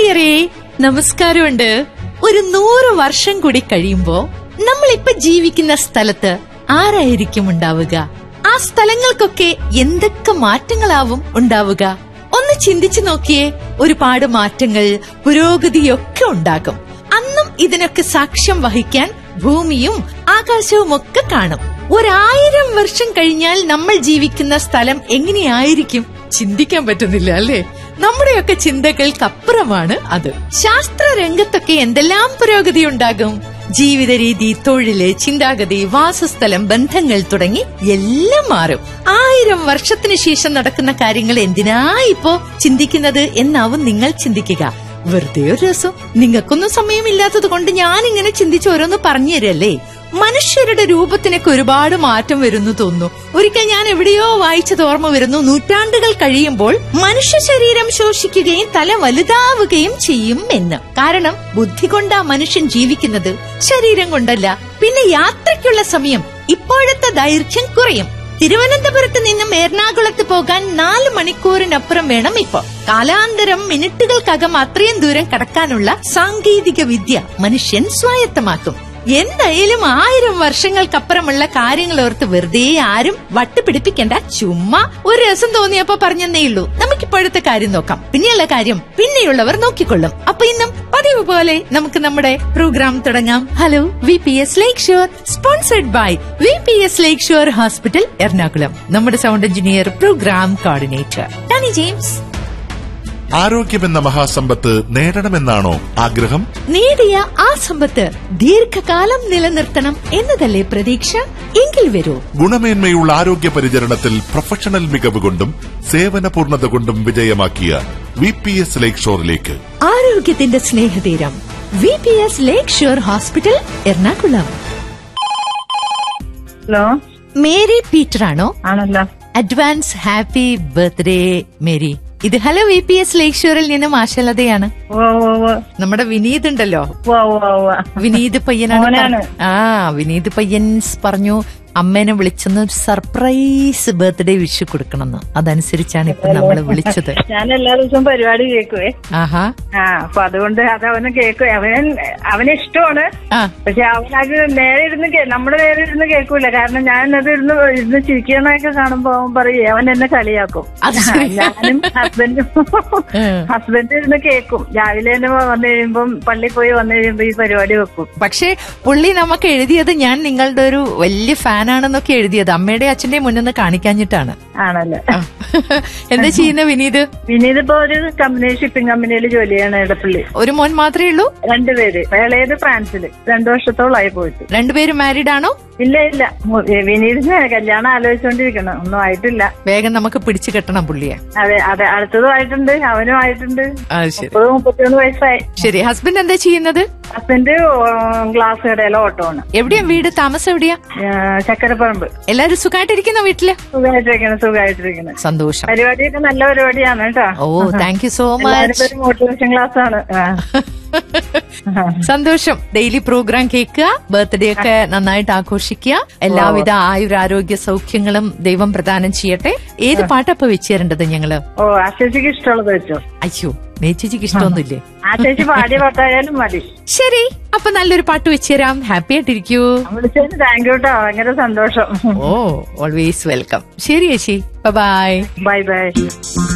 പ്രിയരേ നമസ്കാരമുണ്ട് ഒരു നൂറ് വർഷം കൂടി കഴിയുമ്പോ നമ്മളിപ്പൊ ജീവിക്കുന്ന സ്ഥലത്ത് ആരായിരിക്കും ഉണ്ടാവുക ആ സ്ഥലങ്ങൾക്കൊക്കെ എന്തൊക്കെ മാറ്റങ്ങളാവും ഉണ്ടാവുക ഒന്ന് ചിന്തിച്ചു നോക്കിയേ ഒരുപാട് മാറ്റങ്ങൾ പുരോഗതിയൊക്കെ ഉണ്ടാകും അന്നും ഇതിനൊക്കെ സാക്ഷ്യം വഹിക്കാൻ ഭൂമിയും ആകാശവും ഒക്കെ കാണും ഒരായിരം വർഷം കഴിഞ്ഞാൽ നമ്മൾ ജീവിക്കുന്ന സ്ഥലം എങ്ങനെയായിരിക്കും ചിന്തിക്കാൻ പറ്റുന്നില്ല അല്ലേ നമ്മുടെയൊക്കെ ചിന്തകൾക്കപ്പുറമാണ് അത് ശാസ്ത്ര രംഗത്തൊക്കെ എന്തെല്ലാം പുരോഗതി ഉണ്ടാകും ജീവിത രീതി തൊഴില് ചിന്താഗതി വാസസ്ഥലം ബന്ധങ്ങൾ തുടങ്ങി എല്ലാം മാറും ആയിരം വർഷത്തിന് ശേഷം നടക്കുന്ന കാര്യങ്ങൾ എന്തിനാ ഇപ്പോ ചിന്തിക്കുന്നത് എന്നാവും നിങ്ങൾ ചിന്തിക്കുക വെറുതെ ഒരു രസം നിങ്ങൾക്കൊന്നും സമയമില്ലാത്തത് കൊണ്ട് ഞാൻ ഇങ്ങനെ ചിന്തിച്ച് ഓരോന്ന് പറഞ്ഞു തരല്ലേ മനുഷ്യരുടെ രൂപത്തിനൊക്കെ ഒരുപാട് മാറ്റം വരുന്നു തോന്നുന്നു ഒരിക്കൽ ഞാൻ എവിടെയോ വായിച്ചത് ഓർമ്മ വരുന്നു നൂറ്റാണ്ടുകൾ കഴിയുമ്പോൾ മനുഷ്യ ശരീരം ശോഷിക്കുകയും തല വലുതാവുകയും ചെയ്യും എന്ന് കാരണം ബുദ്ധി കൊണ്ടാ മനുഷ്യൻ ജീവിക്കുന്നത് ശരീരം കൊണ്ടല്ല പിന്നെ യാത്രയ്ക്കുള്ള സമയം ഇപ്പോഴത്തെ ദൈർഘ്യം കുറയും തിരുവനന്തപുരത്ത് നിന്നും എറണാകുളത്ത് പോകാൻ നാല് മണിക്കൂറിനപ്പുറം വേണം ഇപ്പൊ കാലാന്തരം മിനിറ്റുകൾക്കകം അത്രയും ദൂരം കടക്കാനുള്ള സാങ്കേതിക വിദ്യ മനുഷ്യൻ സ്വായത്തമാക്കും എന്തായാലും ആയിരം വർഷങ്ങൾക്കപ്പുറമുള്ള കാര്യങ്ങൾ ഓർത്ത് വെറുതെ ആരും വട്ടുപിടിപ്പിക്കണ്ട ചുമ്മാ ഒരു രസം തോന്നിയപ്പോ പറഞ്ഞെന്നേ ഉള്ളൂ നമുക്കിപ്പോഴത്തെ കാര്യം നോക്കാം പിന്നെയുള്ള കാര്യം പിന്നെയുള്ളവർ നോക്കിക്കൊള്ളും അപ്പൊ ഇന്നും പതിവ് പോലെ നമുക്ക് നമ്മുടെ പ്രോഗ്രാം തുടങ്ങാം hello V P S lake shore sponsored by V P S lake shore hospital Ernakulam നമ്മുടെ sound engineer programme coordinator Tony James ആരോഗ്യമെന്ന മഹാസമ്പത്ത് നേടണമെന്നാണോ ആഗ്രഹം നേടിയ ആ സമ്പത്ത് ദീർഘകാലം നിലനിർത്തണം എന്നതല്ലേ പ്രതീക്ഷ എങ്കിൽ വരൂ ഗുണമേന്മയുള്ള ആരോഗ്യ പരിചരണത്തിൽ പ്രൊഫഷണൽ മികവ് കൊണ്ടും സേവന പൂർണ്ണത കൊണ്ടും വിജയമാക്കിയ വി പി എസ് ലേക്ക് ഷോറിലേക്ക് ആരോഗ്യത്തിന്റെ സ്നേഹതീരം V P S lake shore hospital Ernakulam hello Mary Peter ആണോ ആണല്ലോ അഡ്വാൻസ് ഹാപ്പി ബർത്ത്ഡേ മേരി ഇത് hello V P S lake ഷോറിൽ നിന്നും ആശലതയാണ് ഓ ഓ ഓ നമ്മുടെ വിനീത് ഉണ്ടല്ലോ ഓ ഓ ഓ വിനീത് പയ്യനാണ് മോനാണ്. പറ- ആ വിനീത് പയ്യൻസ് പറഞ്ഞു അമ്മേനെ വിളിച്ചെന്ന് ഒരു സർപ്രൈസ് ബർത്ത്ഡേ വിഷ് കൊടുക്കണമെന്ന് അതനുസരിച്ചാണ് ഇപ്പൊ നമ്മൾ വിളിച്ചത് ഞാൻ എല്ലാ ദിവസവും പരിപാടി കേൾക്കുവേ ആഹാ ആ അപ്പൊ അതുകൊണ്ട് അത് അവന് കേൾക്കുവേ അവൻ അവന് ഇഷ്ടമാണ് ആ പക്ഷെ അവനത് നേരെ ഇരുന്ന് കേ- നമ്മുടെ നേരെ ഇരുന്ന് കേൾക്കൂല കാരണം ഞാൻ അത് ഇരുന്ന് ഇരുന്ന് ചിരിക്കണൊക്കെ കാണുമ്പോ അവൻ പറയും അവൻ എന്നെ കളിയാക്കും അത് ശരി. ഞാനും ഹസ്ബൻഡും ഉം. ഹസ്ബൻഡ് ഇരുന്ന് കേൾക്കും രാവിലെ തന്നെ വന്നു കഴിയുമ്പം പള്ളിയിൽ പോയി വന്നു കഴിയുമ്പോ ഈ പരിപാടി വെക്കും പക്ഷേ പുള്ളി നമുക്ക് എഴുതിയത് ഞാൻ നിങ്ങളുടെ ഒരു വലിയ ഫാനാണെന്നൊക്കെ എഴുതിയത് അമ്മയുടെ അച്ഛന്റെ മുന്നിൽ നിന്ന് കാണിക്കാഞ്ഞിട്ടാണ് ആണല്ലേ ആ. എന്താ ചെയ്യുന്ന വിനീത് വിനീത് ഇപ്പൊ ഒരു കമ്പനി ഷിപ്പിംഗ് കമ്പനിയിൽ ജോലി ചെയ്യണ ഇടപ്പള്ളി ഒരു മോൻ മാത്രമേ ഉള്ളൂ രണ്ടുപേര് ഇളയത് ഫ്രാൻസിൽ രണ്ടു വർഷത്തോളായി പോയിട്ട് രണ്ടുപേരും മാരീഡ് ആണോ ഇല്ല ഇല്ല മു- വിനീതിന് കല്യാണം ആലോചിച്ചോണ്ടിരിക്കണം ഒന്നും ആയിട്ടില്ല വേഗം നമുക്ക് പിടിച്ചു കെട്ടണം പുള്ളിയെ അതെ അതെ അടുത്തതും ആയിട്ടുണ്ട് അവനും ആയിട്ടുണ്ട് അത് ശരി മുപ്പത് മുപ്പത്തിയൊന്ന് വയസ്സായി ശരി ഹസ്ബൻഡ് എന്താ ചെയ്യുന്നത് ഹസ്ബൻഡ് ഗ്ലാസ് കടയിലെ ഓട്ടോ ആണ് എവിടെയാ വീട് താമസം എവിടെയാ ഏഹ് ചക്കരപ്പറമ്പ് എല്ലാരും സുഖമായിട്ടിരിക്കുന്ന വീട്ടില് സുഖമായിട്ടിരിക്കണം സുഖമായിട്ടിരിക്കണം സന്തോഷം പരിപാടിയൊക്കെ നല്ല പരിപാടിയാണ് കേട്ടോ ഓ താങ്ക് യു സോ എല്ലാവരും മച്ച് ഒരു മോട്ടിവേഷൻ ക്ലാസ് ആണ് ആ. സന്തോഷം ഡെയിലി പ്രോഗ്രാം കേൾക്കുക ബർത്ത്ഡേ ഒക്കെ നന്നായിട്ട് ആഘോഷിക്കുക എല്ലാവിധ ആയുരാരോഗ്യ സൗഖ്യങ്ങളും ദൈവം പ്രദാനം ചെയ്യട്ടെ ഏത് പാട്ടപ്പൊ വെച്ചേരേണ്ടത് ഞങ്ങള് ഓ ആ ചേച്ചിക്ക് ഇഷ്ടമുള്ളത് വെച്ചോ അയ്യോ മേച്ചിക്ക് ഇഷ്ടമൊന്നുമില്ലേ ആ ചേച്ചി പാടിയ പാട്ടായാലും മതി ശരി അപ്പൊ നല്ലൊരു പാട്ട് വെച്ചുതരാം ഹാപ്പി ആയിട്ടിരിക്കൂ വിളിച്ചതിന് താങ്ക് യു കേട്ടോ ഭയങ്കര സന്തോഷം ഓ ഓൾവേസ് വെൽക്കം ശരി ചേച്ചി ബൈ ബൈ ബൈ